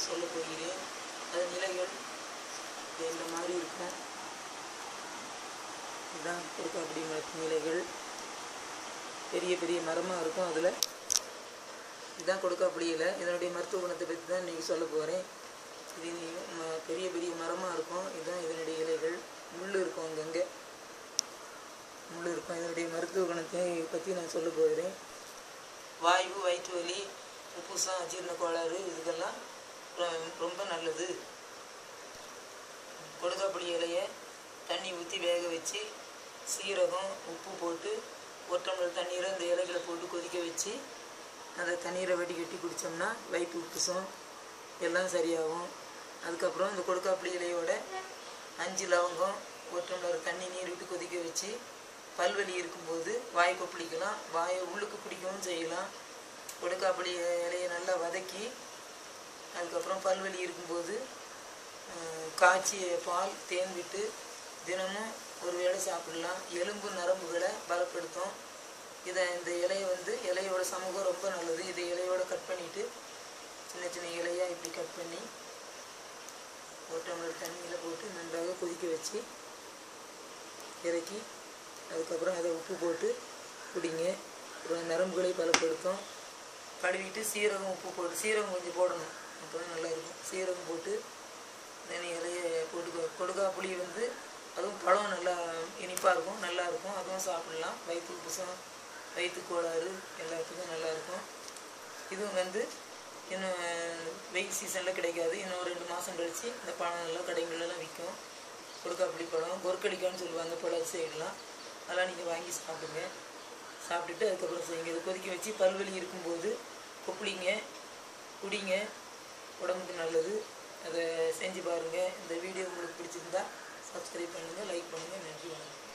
சொல்ல போகிறேன் அது நிலைகள் இது இந்த மாதிரி இருக்கும் இதுதான் கொடுக்காப்புளி மரத்து நிலைகள் பெரிய பெரிய மரமாக இருக்கும் அதில் இதுதான் கொடுக்காப்புளி இலை இதனுடைய மருத்துவ குணத்தை பற்றி தான் இன்றைக்கி சொல்ல போகிறேன் இது ம- பெரிய பெரிய மரமாக இருக்கும் இதுதான் இதனுடைய இலைகள் முள் இருக்கும் அங்கங்கே முள் இருக்கும் இதனுடைய மருத்துவ குணத்தை பற்றி நான் சொல்ல போகிறேன் வாயு வயிற்று வலி உப்புசம் அஜீரண கோளாறு இதுக்கெல்லாம் ரொ- ரொம்ப நல்லது கொடுக்காப்புளி இலையை தண்ணி ஊற்றி வேக வச்சு சீரகம் உப்பு போட்டு ஒரு டம்ளர் தண்ணீரை இந்த இலைகளை போட்டு கொதிக்க வச்சு அந்த தண்ணீரை வடிகட்டி குடித்தோம்னா வயிற்று உப்புசம் எல்லாம் சரியாகும் அதுக்கப்புறம் இந்த கொடுக்காப்புளி இலையோட அஞ்சு லவங்கம் ஒரு டம்ளர் தண்ணி நீர் விட்டு கொதிக்க வச்சு பல்வலி இருக்கும்போது வாய் கொப்பளிக்கலாம் வாயை உள்ளுக்கு பிடிக்கவும் செய்யலாம் கொடுக்காப்புளி இலையை நல்லா வதக்கி அதுக்கப்புறம் பல்வலி இருக்கும்போது அஹ், காய்ச்சிய பால் தேன் விட்டு தினமும் ஒரு வேளை சாப்பிடலாம் எலும்பு நரம்புகளை பலப்படுத்தும் இதை இந்த இலையை வந்து இலையோட சமூகம் ரொம்ப நல்லது இதை இலையோட கட் பண்ணிவிட்டு சின்ன சின்ன இலையாக இப்படி கட் பண்ணி ஒரு டம்ளர் தண்ணியில் போட்டு நன்றாக கொதிக்க வச்சு இறக்கி அதுக்கப்புறம் அதை உப்பு போட்டு குடிங்க அப்புறம் நரம்புகளை பலப்படுத்தும் கழுவிட்டு சீரகம் உப்பு போட்டு சீரகம் கொஞ்சம் போடணும் அப்போ தான் நல்லா இருக்கும் சீரகம் போட்டு தனி இலையை போட்டு கொ- கொடுக்கா புளி வந்து அதுவும் பழம் நல்லா இனிப்பாக இருக்கும் நல்லா இருக்கும் அதுவும் சாப்பிடலாம் வயிற்று உப்புசம் வயிற்று கோளாறு எல்லாத்துக்கும் நல்லா இருக்கும் இதுவும் வந்து இன்னும் வெயில் சீசனில் கிடைக்காது இன்னும் ஒரு ரெண்டு மாதம் கழிச்சு இந்த பழம் எல்லாம் கடைகள்லாம் விற்கும் கொடுக்காப்புளி பழம் கொற்கடிக்கான்னு சொல்லுவாங்க பழம் சைடெலாம் அதெல்லாம் நீங்கள் வாங்கி சாப்பிடுங்க சாப்பிட்டுட்டு அதுக்கப்புறம் செய்யுங்க இது கொதிக்க வச்சு பல்வலி இருக்கும்போது கொப்பளிங்க குடிங்க உடம்புக்கு நல்லது அதை செஞ்சு பாருங்கள் இந்த வீடியோ உங்களுக்கு பிடிச்சிருந்தா சப்ஸ்கிரைப் பண்ணுங்கள் லைக் பண்ணுங்கள் நன்றி வணக்கம்